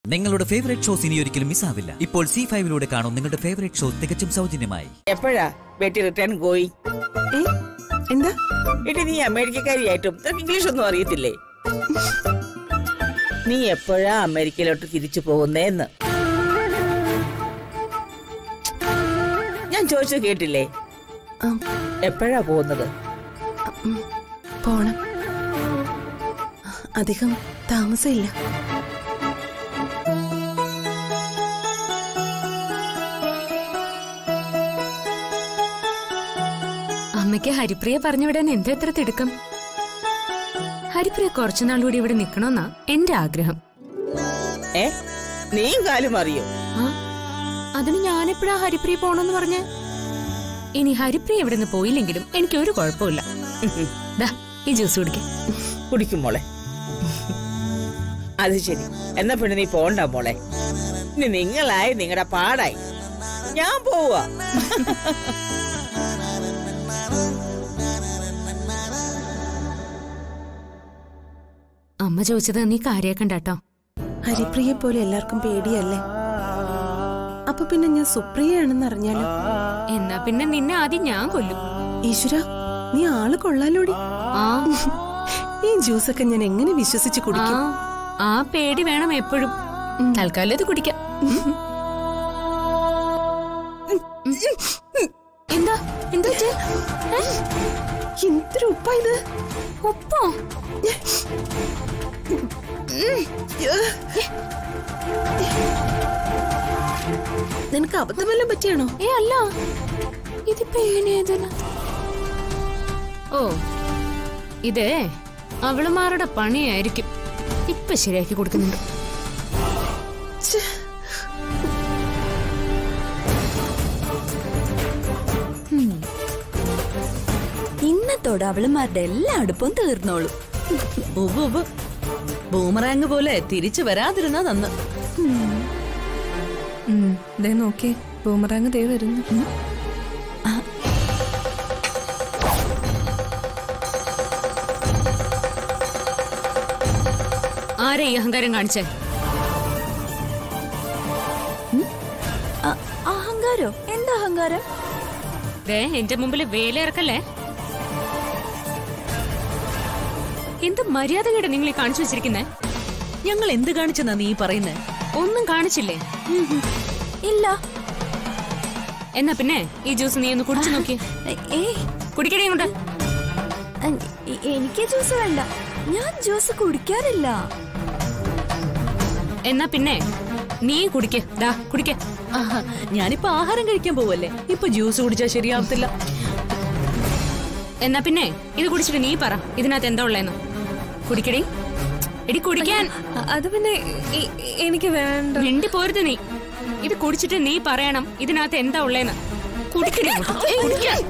നിങ്ങളുടെ favourite shows ഇനി ഒരിക്കലും മിസ്സാവില്ല ഇപ്പോൾ സി ഫൈവിലൂടെ കാണും നിങ്ങളുടെ ഫേവറേറ്റ് ഷോ തികച്ചും സൗജന്യമായി എപ്പോഴാ ബെറ്റി റിട്ടേൺ ഗോയി ഏ എന്താ എടി നീ അമേരിക്കക്കാരിയായിട്ടും നിനക്ക് ഇംഗ്ലീഷ് ഒന്നും അറിയത്തില്ലേ നീ എപ്പോഴാ അമേരിക്കയിലോട്ട് തിരിച്ചു പോകുന്നേന്ന് ഞാൻ ചോദിച്ചത് കേട്ടില്ലേ ആ, എപ്പോഴാ പോകുന്നത് ഉം, പോണം അധികം താമസമില്ല അമ്മയ്ക്ക് ഹരിപ്രിയ പറഞ്ഞു വിടാൻ എന്താ എത്ര തിടുക്കം ഹരിപ്രിയ കുറച്ചുനാൾ കൂടി ഇവിടെ നിക്കണമെന്നാ എന്റെ ആഗ്രഹം ഏ നീയും കാലും അറിയോ ആ അതിന് ഞാനെപ്പോഴാ ഹരിപ്രിയ പോണെന്ന് പറഞ്ഞ് ഇനി ഹരിപ്രിയ ഇവിടെ നിന്ന് പോയില്ലെങ്കിലും എനിക്ക് ഒരു കുഴപ്പമില്ല ദാ ഈ ജ്യൂസ് കുടിക്കാം കുടിക്കും മോളെ അത് ശരി എന്നാ പിന്നെ നീ പോണ്ട മോളെ ഇനി നിങ്ങളായി നിങ്ങളുടെ പാടായി ഞാൻ പോവാ അമ്മ ചോദിച്ചത് നീ കാര്യാക്കണ്ട കേട്ടോ ഹരിപ്രിയെ പോലെ എല്ലാവർക്കും പേടിയല്ലേ അപ്പൊ പിന്നെ ഞാൻ സുപ്രിയയാണെന്ന് അറിഞ്ഞാലോ എന്നാ പിന്നെ നിന്നെ ആദ്യം ഞാൻ കൊല്ലും ഈശ്വര നീ ആള് കൊള്ളാലോടി ആ ഈ ജ്യൂസൊക്കെ ഞാൻ എങ്ങനെ വിശ്വസിച്ച് ആ കുടിക്കും ആ പേടി വേണം എപ്പോഴും തൽക്കാലം ഇത് കുടിക്കാം എന്താ എന്താ പറ്റിയെ? ഏ? എന്തൊരു ഉപ്പാ ഇത് ഉപ്പോ നിനക്ക് അബദ്ധം വല്ലതും പറ്റിയാണോ ഏ അല്ല ഇതിപ്പോ എങ്ങനെയാ ഓ ഇതേ അവളുമാരുടെ പണിയായിരിക്കും ഇപ്പൊ ശരിയാക്കി കൊടുക്കുന്നുണ്ട് ഛെ, ഇന്നത്തോടെ അവളുമാരുടെ എല്ലാ അടുപ്പവും തീർന്നോളും ഉവ്വ് ഉവ്വ്. ബൂമറാങ് പോലെ തിരിച്ചു വരാതിരുന്നാ നന്ന് ദേ നോക്കിയേ ബൂമറാങ് ദേ വരുന്നു ആരെ ഈ അഹങ്കാരം കാണിച്ചേ അ- അഹങ്കാരോ എന്താ അഹങ്കാരം ദേ എന്റെ മുമ്പിൽ വേലയിറക്കല്ലേ എന്ത് മര്യാദകേട് നിങ്ങൾ ഈ കാണിച്ചു വെച്ചിരിക്കുന്നേ ഞങ്ങൾ എന്ത് കാണിച്ചെന്നാ നീ പറയുന്നേ ഒന്നും കാണിച്ചില്ലേ ഇല്ല എന്നാ പിന്നെ ഈ ജ്യൂസ് നീ ഒന്ന് കുടിച്ചു നോക്കി ഏ കുടിക്കണേ കൊണ്ട് എനിക്ക് ജ്യൂസ് വേണ്ട ഞാൻ ജ്യൂസ് കുടിക്കാറില്ല എന്നാ പിന്നെ നീ കുടിക്ക് ദാ കുടിക്ക ആഹാ, ഞാനിപ്പോ ആഹാരം കഴിക്കാൻ പോവല്ലേ ഇപ്പൊ ജ്യൂസ് കുടിച്ചാ ശരിയാവത്തില്ല എന്നാ പിന്നെ ഇത് കുടിച്ചിട്ട് നീ പറ ഇതിനകത്ത് എന്താ ഉള്ളേന്ന് കുടിക്കടി എടി കുടിക്കാൻ അത് പിന്നെ എനിക്ക് വേണ്ട മിണ്ടി പോരുത് നീ ഇത് കുടിച്ചിട്ട് നീ പറയണം ഇതിനകത്ത് എന്താ ഉള്ളേന്ന് കുടിക്കടി അങ്ങോട്ട്. കുടിക്കാൻ.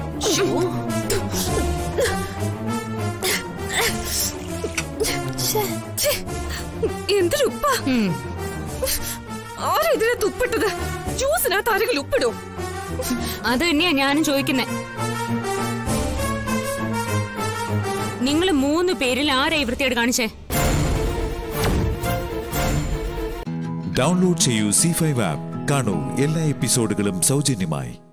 എന്തൊരു ഉപ്പാ ഉം. ആരാ ഇതിനകത്ത് ഉപ്പിട്ടത് ജ്യൂസിനകത്ത് ആരെങ്കിലും ഉപ്പിടോ അത് തന്നെയാ ഞാനും ചോദിക്കുന്നേ നിങ്ങൾ മൂന്ന് പേരിൽ ആരാ ഈ വൃത്തിയോട് കാണിച്ചേ ഡൗൺലോഡ് ചെയ്യൂ സി ഫൈവ് ആപ്പ് കാണൂ എല്ലാ എപ്പിസോഡുകളും സൗജന്യമായി